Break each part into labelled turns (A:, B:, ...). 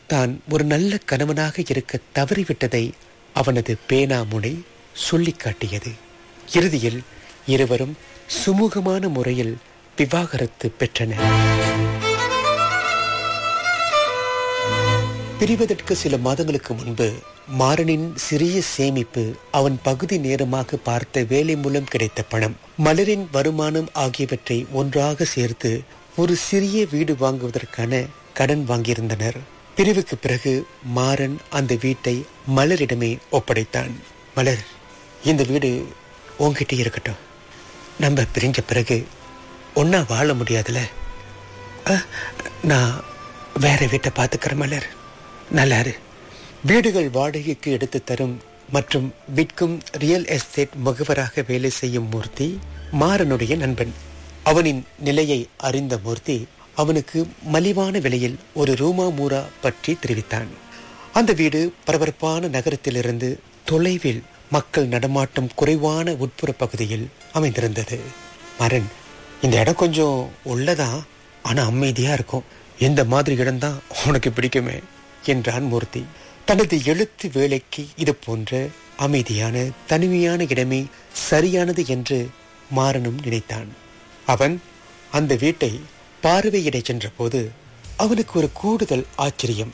A: தான் ஒரு நல்ல கணவனாக இருக்க தவறிவிட்டதை அவனது பேனாமுனை சொல்லிக் காட்டியது இறுதியில் இருவரும் சுமூகமான முறையில் விவாகரத்து பெற்றனர் பிரிவதற்கு சில மாதங்களுக்கு முன்பு மாறனின் சிறிய சேமிப்பு அவன் பகுதி நேரமாக பார்த்த வேலை மூலம் கிடைத்த பணம் மலரின் வருமானம் ஆகியவற்றை ஒன்றாக சேர்த்து ஒரு சிறிய வீடு வாங்குவதற்கான கடன் வாங்கியிருந்தனர் பிரிவுக்கு பிறகு மாறன் அந்த வீட்டை மலரிடமே ஒப்படைத்தான் மலர் இந்த வீடு உன்கிட்ட இருக்கட்டும் நம்ம பிரிஞ்ச பிறகு ஒன்னா வாழ முடியாதுல அஹ், நான் வேற வீட்டை பார்த்துக்கிறேன் மலர் நல்லாரு வீடுகள் வாடகைக்கு எடுத்து தரும் மற்றும் விற்கும் ரியல் எஸ்டேட் முகவராக வேலை செய்யும் மூர்த்தி மாறனுடைய நண்பன் அவனின் நிலையை அறிந்த மூர்த்தி அவனுக்கு மலிவான விலையில் ஒரு ரூமா மூரா பற்றி தெரிவித்தான் அந்த வீடு பரபரப்பான நகரத்திலிருந்து தொலைவில் மக்கள் நடமாட்டம் குறைவான உட்புற பகுதியில் அமைந்திருந்தது மரன் இந்த இடம் கொஞ்சம் உள்ளதான் ஆனா அமைதியா இருக்கும் இந்த மாதிரி இடம்தான் உனக்கு பிடிக்குமே என்றான் மூர்த்தி தனது எழுத்து வேலைக்கு இது போன்ற அமைதியான தனிமையான இடமே சரியானது என்று மாறனும் நினைத்தான் அவன் அந்த வீட்டை பார்வையிடச் சென்றபோது அவனுக்கு ஒரு கூடுதல் ஆச்சரியம்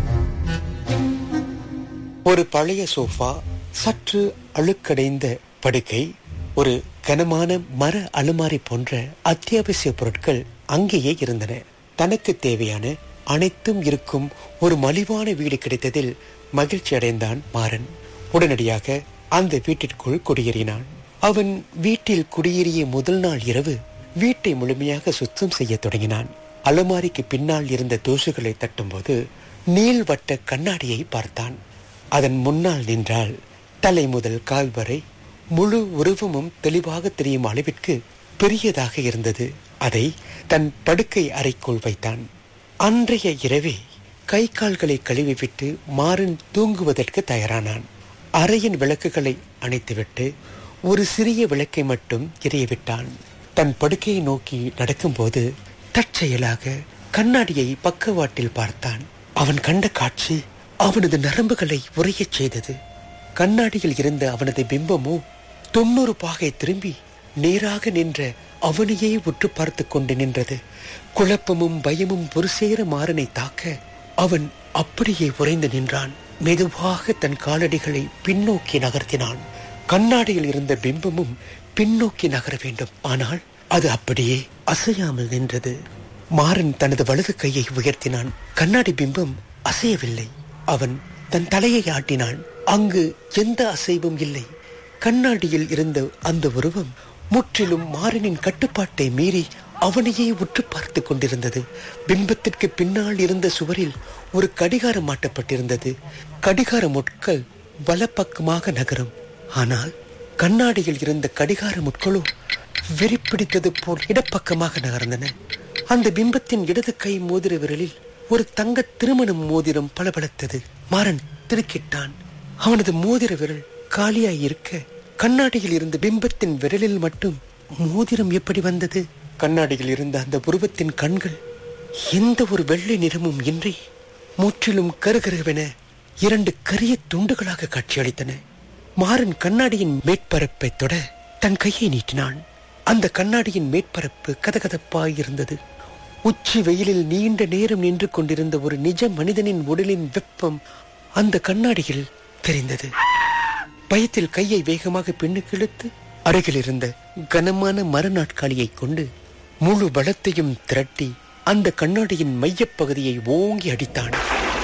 A: ஒரு பழைய சோஃபா சற்று அழுக்கடைந்த படுக்கை ஒரு கனமான மர அலுமாரி போன்ற அத்தியாவசிய பொருட்கள் அங்கேயே இருந்தன தனக்கு தேவையான அனைத்தும் இருக்கும் ஒரு மலிவான வீடு கிடைத்ததில் மகிழ்ச்சி அடைந்தான் மாறன் உடனடியாக அந்த வீட்டிற்குள் குடியேறினான் அவன் வீட்டில் குடியேறிய முதல் நாள் இரவு வீட்டை முழுமையாக சுத்தம் செய்ய தொடங்கினான் அலமாரிக்கு பின்னால் இருந்த தூசுகளை தட்டும்போது நீள்வட்ட கண்ணாடியை பார்த்தான் அதன் முன்னால் நின்றால் தலை முதல் கால் வரை முழு உருவமும் தெளிவாக தெரியும் அளவிற்கு பெரியதாக இருந்தது அதை தன் படுக்கை அறைக்குள் வைத்தான் அன்றைய இரவே கை கால்களை கழுவிவிட்டு மாறன் தூங்குவதற்கு தயாரானான் அறையின் விளக்குகளை அணைத்துவிட்டு ஒரு சிறிய விளக்கை மட்டும் எரியவிட்டான் தன் படுக்கையை நோக்கி நடக்கும்போது தற்செயலாக கண்ணாடியை பக்கவாட்டில் பார்த்தான் அவன் கண்ட காட்சி அவனது நரம்புகளை உறையச் செய்தது கண்ணாடியில் இருந்த அவனது பிம்பமோ தொண்ணூறு பாகை திரும்பி நேராக நின்ற அவனையே உற்று பார்த்து கொண்டு நின்றது குழப்பமும் பயமும் ஒரு சேர மாறனை தாக்க அவன் அப்படியே உறைந்து நின்றான் மெதுவாக தன் காலடிகளை பின்னோக்கி நகர்த்தினான் கண்ணாடியில் இருந்த பிம்பமும் பின்னோக்கி நகர வேண்டும் ஆனால் அது அப்படியே அசையாமல் நின்றது மாறன் தனது வலது கையை உயர்த்தினான் கண்ணாடி பிம்பம் அசையவில்லை அவன் தன் தலையை ஆட்டினான் அங்கு எந்த அசைவும் இல்லை கண்ணாடியில் இருந்த அந்த உருவம் முற்றிலும் மாறனின் கட்டுப்பாட்டை மீறி அவனையே உற்று பார்த்து கொண்டிருந்தது பிம்பத்திற்கு பின்னால் இருந்த சுவரில் ஒரு கடிகாரம் மாட்டப்பட்டிருந்தது கடிகார முட்கள் வலப்பக்கமாக நகரும் ஆனால் கண்ணாடியில் இருந்த கடிகார முட்களோ வெறிப்பிடித்தது போல் இடப்பக்கமாக நகர்ந்தன அந்த பிம்பத்தின் இடது கை மோதிர விரலில் ஒரு தங்க திருமணம் மோதிரம் பளபளத்தது மாறன் திருக்கிட்டான் அவனது மோதிர விரல் காலியாய் இருக்க கண்ணாடியில் இருந்த பிம்பத்தின் விரலில் மட்டும் மோதிரம் எப்படி வந்தது கண்ணாடியில் இருந்த அந்த உருவத்தின் கண்கள் எந்த ஒரு வெள்ளை நிறமும் இன்றி முற்றிலும் கருகருவென இரண்டு கரிய துண்டுகளாக காட்சியளித்தன மாறன் கண்ணாடியின் மேற்பரப்பை தொட தன் கையை நீட்டினான் அந்த கண்ணாடியின் மேற்பரப்பு கதகதப்பாய் இருந்தது உச்சி வெயிலில் நீண்ட நேரம் நின்று கொண்டிருந்த ஒரு நிஜ மனிதனின் உடலின் வெப்பம் அந்த கண்ணாடியில் தெரிந்தது பயத்தில் கையை வேகமாக பின்னுக்கு இழுத்து அருகில் இருந்த கனமான மர நாட்காலியை கொண்டு முழு பலத்தையும் திரட்டி அந்த கண்ணாடியின் மையப்பகுதியை ஓங்கி அடித்தான்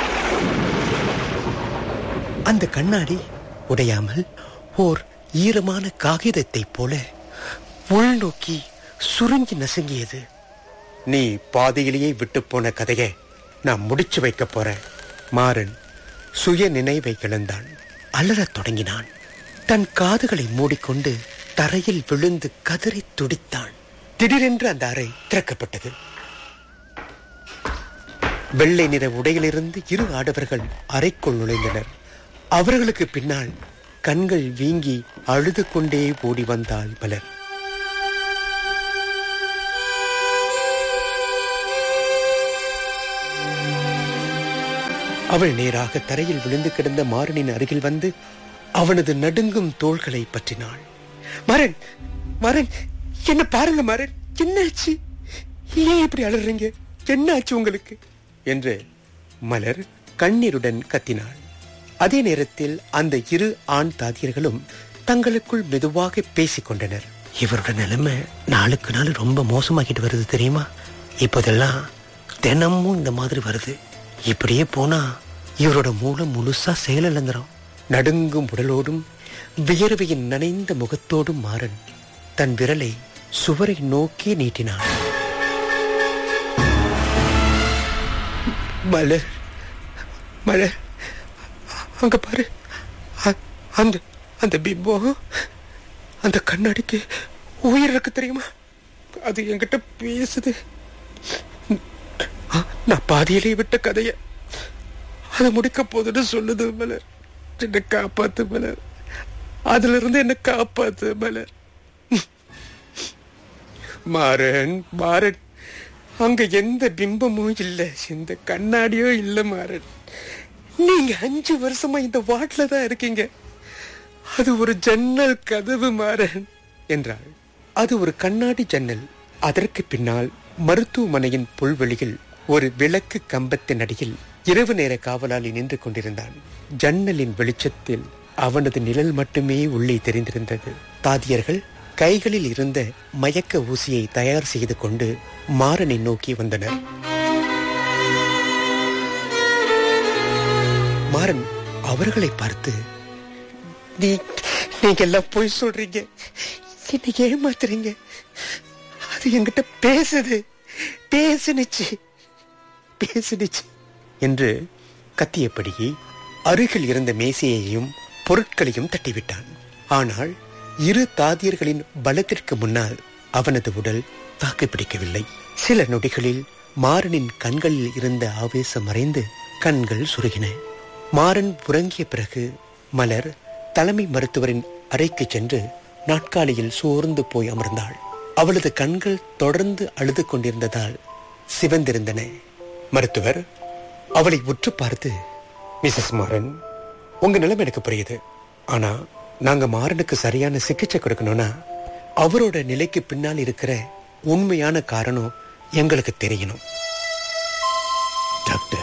A: அந்த கண்ணாடி உடையாமல் ஓர் ஈரமான காகிதத்தைப் போல உள்நோக்கி சுருங்கி நசுங்கியது நீ பாதியிலேயே விட்டு போன கதையை நான் முடிச்சு வைக்க போறேன் மாறன் சுய நினைவை இழந்தான் அலறத் தொடங்கினான் தன் காதுகளை மூடிக்கொண்டு தரையில் விழுந்து கதறி துடித்தான் திடீரென்று அந்த அறை திறக்கப்பட்டது வெள்ளை நிற உடையிலிருந்து இரு ஆடவர்கள் அறைக்குள் நுழைந்தனர் அவர்களுக்கு பின்னால் கண்கள் வீங்கி அழுது கொண்டே ஓடி வந்தாள் பலர் அவள் நேராக தரையில் விழுந்து கிடந்த மாறனின் அருகில் வந்து அவனது நடுங்கும் தோள்களை பற்றினாள் மாறன் மாறன் என்ன பாருங்க மாறன் என்னாச்சு ஏன் இப்படி அலறீங்க என்னாச்சு உங்களுக்கு என்று மலர் கண்ணீருடன் கத்தினாள் அதே நேரத்தில் அந்த இரு ஆண் தாதியர்களும் தங்களுக்குள் மெதுவாக பேசிக் கொண்டனர் இவரோட நிலைமை நாளுக்கு நாள் ரொம்ப மோசமாக்கிட்டு வருது தெரியுமா இப்போதெல்லாம் தினமும் இந்த மாதிரி வருது இப்படியே போனா இவரோட மூலம் முழுசா செயலிழந்துரும் நடுங்கும் உடலோடும் வியர்வையின் நனைந்த முகத்தோடும் மாறன் தன் விரலை சுவரை நோக்கி நீட்டினான் மலர் மலர் அங்க பாரு அ- அந்த அந்த பிம்பம் அந்த கண்ணாடிக்கு உயிர் இருக்கு தெரியுமா அது என்கிட்ட பேசுது அ, நான் பாதியிலே விட்ட கதைய அதை முடிக்க போதுன்னு சொல்லுது மலர் என்னை காப்பாத்து மலர் அதுல இருந்து என்ன காப்பாத்து மலர் மாறன் மாறன் அங்க எந்த பிம்பமும் இல்ல இந்த கண்ணாடியோ இல்ல மாறன் நீங்க அஞ்சு வருஷமா இந்த வாட்ல தான் இருக்கீங்க அது ஒரு ஜன்னல் கதவு மாறன் என்றாள் அது ஒரு கண்ணாடி ஜன்னல் அதற்கு பின்னால் மருத்துவமனையின் புல்வெளியில் ஒரு விளக்கு கம்பத்தின் அடியில் இரவு நேர காவலாளி நின்று கொண்டிருந்தான் ஜன்னலின் வெளிச்சத்தில் அவனது நிழல் மட்டுமே உள்ளே தெரிந்திருந்தது தாதியர்கள் கைகளில் இருந்த மயக்க ஊசியை தயார் செய்து கொண்டு மாறனை நோக்கி வந்தனர் மாறன் அவர்களை பார்த்து நீ நீங்க எல்லாம் போய் சொல்றீங்க என்னை ஏமாத்துறீங்க அது என்கிட்ட பேசுது பேசுனுச்சு பேசுனுச்சு என்று கத்தியபடி அருகில் இருந்த மேசையையும் பொருட்களையும் தட்டிவிட்டான் ஆனால் இரு தாதியர்களின் பலத்திற்கு முன்னால் அவனது உடல் தாக்குப்பிடிக்கவில்லை சில நொடிகளில் மாறனின் கண்களில் இருந்த ஆவேசம் மறைந்து கண்கள் சுருகின மாறன் உறங்கிய பிறகு மலர் தலைமை மருத்துவரின் அறைக்கு சென்று நாட்காலியில் சோர்ந்து போய் அமர்ந்தாள் அவளது கண்கள் தொடர்ந்து அழுது கொண்டிருந்ததால் சிவந்திருந்தன மருத்துவர் அவளை உற்று பார்த்து மிஸ்ஸஸ் மாறன் உங்க நிலைமை எனக்கு புரியுது ஆனா நாங்க மாறனுக்கு சரியான சிகிச்சை கொடுக்கணும்னா அவரோட நிலைக்கு பின்னால் இருக்கிற உண்மையான காரணம் எங்களுக்கு தெரியணும் டாக்டர்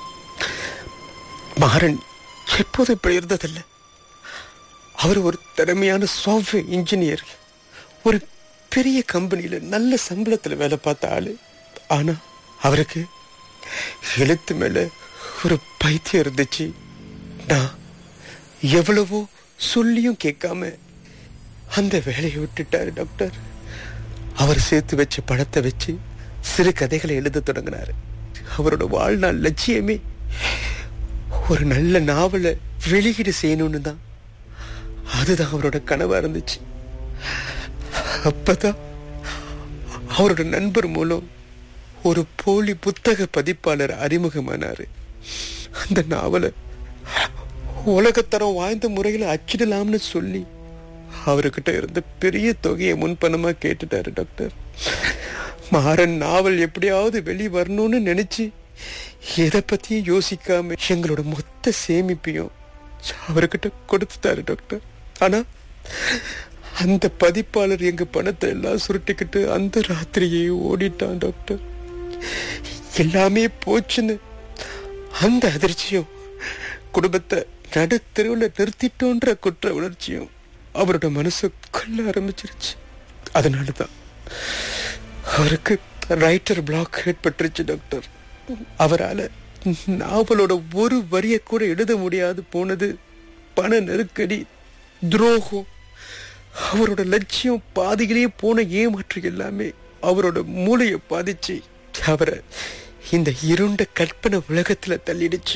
A: மாறன் எப்போதும் இப்படி இருந்ததில்லை அவர் ஒரு திறமையான சாஃப்ட்வேர் இன்ஜினியர் ஒரு பெரிய கம்பெனியில நல்ல சம்பளத்துல வேலை பார்த்த ஆளு ஆனா அவருக்கு எழுத்து மேல ஒரு பைத்தியம் இருந்துச்சு நான் எவ்வளவோ சொல்லியும் கேட்காம அந்த வேலையை விட்டுட்டாரு டாக்டர் அவர் சேர்த்து வச்ச பணத்தை வச்சு சிறு கதைகளை எழுத தொடங்கினாரு அவரோட வாழ்நாள் லட்சியமே ஒரு நல்ல நாவலை வெளியீடு செய்யணும்னு தான் அதுதான் அவரோட கனவா இருந்துச்சு அப்பதான் அவரோட நண்பர் மூலம் ஒரு போலி புத்தக பதிப்பாளர் அறிமுகமானாரு அந்த நாவலை உலகத்தரம் வாய்ந்த முறையில் அச்சிடலாம்னு சொல்லி அவர்கிட்ட இருந்த பெரிய தொகையை முன்பணமா கேட்டுட்டாரு டாக்டர் மாறன் நாவல் எப்படியாவது வெளி வரணும்னு நினைச்சு எதை பத்தியும் யோசிக்காம எங்களோட மொத்த சேமிப்பையும் அவர்கிட்ட கொடுத்துட்டாரு டாக்டர் ஆனா அந்த பதிப்பாளர் எங்க பணத்தை எல்லாம் சுருட்டிக்கிட்டு அந்த ராத்திரியே ஓடிட்டான் டாக்டர் எல்லாமே போச்சுன்னு அந்த அதிர்ச்சியும் குடும்பத்தை நடுத்தெருவில் நிறுத்திட்டோன்ற குற்ற உணர்ச்சியும் அவரோட மனசு கொல்ல ஆரம்பிச்சிருச்சு அதனாலதான் அவருக்கு ரைட்டர் பிளாக் ஏற்பட்டுருச்சு டாக்டர் அவரால நாவலோட ஒரு வரிய கூட எழுத முடியாது போனது பண நெருக்கடி துரோகம் அவரோட லட்சியம் பாதியிலேயே போன ஏமாற்று எல்லாமே அவரோட மூளையை பாதிச்சு அவரை இந்த இருண்ட கற்பனை உலகத்துல தள்ளிடுச்சு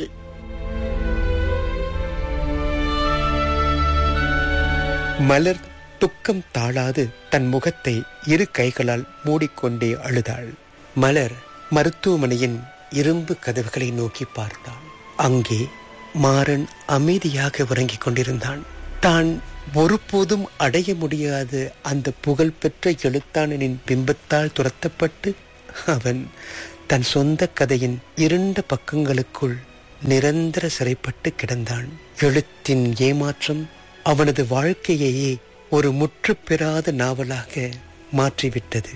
A: மலர் துக்கம் தாழாது தன் முகத்தை இரு கைகளால் மூடிக்கொண்டே அழுதாள் மலர் மருத்துவமனையின் இரும்பு கதவுகளை நோக்கி பார்த்தாள் அங்கே மாறன் அமைதியாக உறங்கிக் கொண்டிருந்தான் தான் ஒருபோதும் அடைய முடியாத அந்த புகழ்பெற்ற எழுத்தாளனின் பிம்பத்தால் துரத்தப்பட்டு அவன் தன் சொந்த கதையின் இருண்ட பக்கங்களுக்குள் நிரந்தர சிறைப்பட்டு கிடந்தான் எழுத்தின் ஏமாற்றம் அவனது வாழ்க்கையையே ஒரு முற்றுப்பெறாத நாவலாக மாற்றிவிட்டது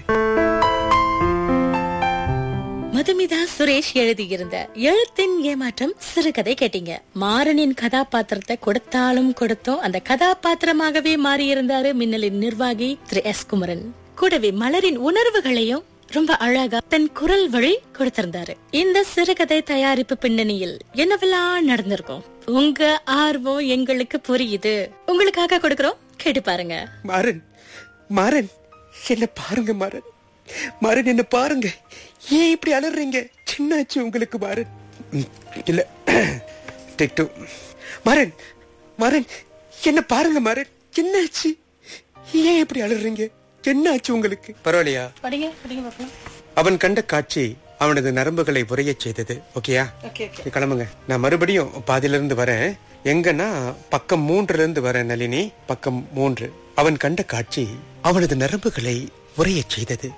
B: மதுமிதா சுரேஷ் எழுதியிருந்த எழுத்தின் ஏமாற்றம் சிறுகதை கேட்டீங்க மாறனின் கதாபாத்திரத்தை கொடுத்தாலும் கொடுத்தோம் அந்த கதாபாத்திரமாகவே மாறியிருந்தாரு மின்னலின் நிர்வாகி திரு எஸ் குமரன் கூடவே மலரின் உணர்வுகளையும் ரொம்ப அழகா தன் குரல் வழி கொடுத்திருந்தாரு இந்த சிறுகதை தயாரிப்பு பின்னணியில் என்னவெல்லாம் நடந்திருக்கும் உங்க ஆர்வம் எங்களுக்கு புரியுது உங்களுக்காக கொடுக்கறோம் கேட்டு பாருங்க
A: மாறன் மாறன் என்ன பாருங்க மாறன் மாறன் என்ன பாருங்க ஏன் இப்படி அலறீங்க சின்னாச்சு உங்களுக்கு மாறன் ம், இல்ல டேக் டூ மாறன் மாறன் என்ன பாருங்க மாறன் என்னாச்சு ஏன் இப்படி அலறீங்க என்னாச்சு உங்களுக்கு பரவாயில்லையா
B: படிங்க படிங்க பாக்கலாம்
A: அவன் கண்ட காட்சி அவனது நரம்புகளை உரையச் செய்தது ஓகேயா
B: ஓகே ஓகே
A: நீ கிளம்புங்க நான் மறுபடியும் பாதியில இருந்து வரேன் எங்கன்னா பக்கம் மூன்றுல இருந்து வரேன் நளினி பக்கம் மூன்று அவன் கண்ட காட்சி அவனது நரம்புகளை உரையச் செய்தது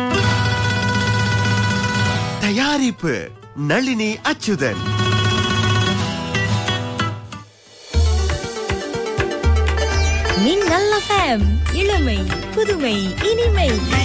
C: தயாரிப்பு நளினி அச்சுதன்
B: மின்னல் எஃப்எம் இளமை புதுமை இனிமை